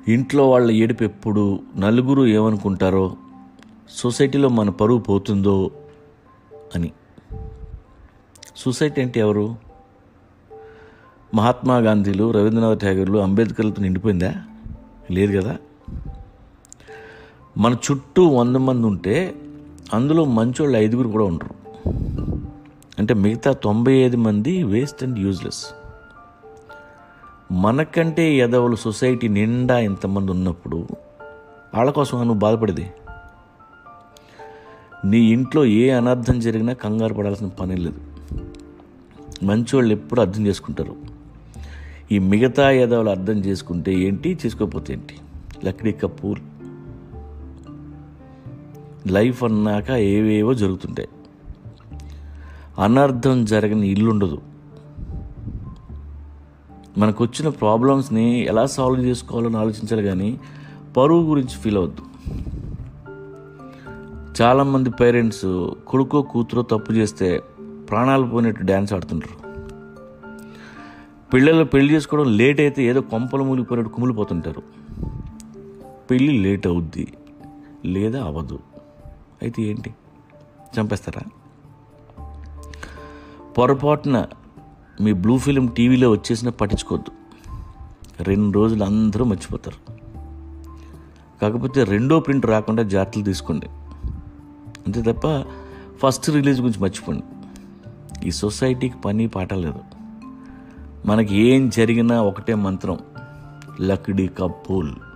ఇంట్లో వాళ్ళ ఏడుపు ఎప్పుడు నలుగురు ఏమనుకుంటారో సొసైటీలో మన పరువు పోతుందో అని సొసైటీ అంటే ఎవరు మహాత్మా గాంధీలు రవీంద్రనాథ్ ఠాగూర్లు అంబేద్కర్లతో నిండిపోయిందా లేదు కదా మన చుట్టూ వంద మంది ఉంటే అందులో మంచోళ్ళు ఐదుగురు కూడా ఉండరు అంటే మిగతా తొంభై ఐదు మంది వేస్ట్ అండ్ యూజ్లెస్ మనకంటే ఎదవలు సొసైటీ నిండా ఇంతమంది ఉన్నప్పుడు వాళ్ళ కోసం నువ్వు బాధపడేది నీ ఇంట్లో ఏ అనర్థం జరిగినా కంగారు పడాల్సిన పని లేదు మంచోళ్ళు ఎప్పుడు అర్థం చేసుకుంటారు ఈ మిగతా ఎదవలు అర్థం చేసుకుంటే ఏంటి చేసుకోకపోతే ఏంటి లక్డీ కపూర్ లైఫ్ అన్నాక ఏవేవో జరుగుతుంటాయి అనర్థం జరగని ఇల్లు ఉండదు మనకు వచ్చిన ప్రాబ్లమ్స్ని ఎలా సాల్వ్ చేసుకోవాలని ఆలోచించాలి కానీ పరువు గురించి ఫీల్ అవద్దు చాలామంది పేరెంట్స్ కొడుకో కూతురో తప్పు చేస్తే ప్రాణాలు పోయినట్టు డ్యాన్స్ ఆడుతుంటారు పిల్లలు పెళ్లి చేసుకోవడం లేట్ అయితే ఏదో కొంపలు మూలిపోయినట్టు కుమిలిపోతుంటారు పెళ్ళి లేట్ అవుద్ది లేదా అవ్వదు అయితే ఏంటి చంపేస్తారా పొరపాటున మీ బ్లూ ఫిలిం టీవీలో వచ్చేసిన పట్టించుకోవద్దు రెండు రోజులు అందరూ మర్చిపోతారు కాకపోతే రెండో ప్రింట్ రాకుండా జాగ్రత్తలు తీసుకోండి అంతే తప్ప ఫస్ట్ రిలీజ్ గురించి మర్చిపోండి ఈ సొసైటీకి పని పాట లేదు మనకి ఏం జరిగినా ఒకటే మంత్రం లక్డీ కప్పుల్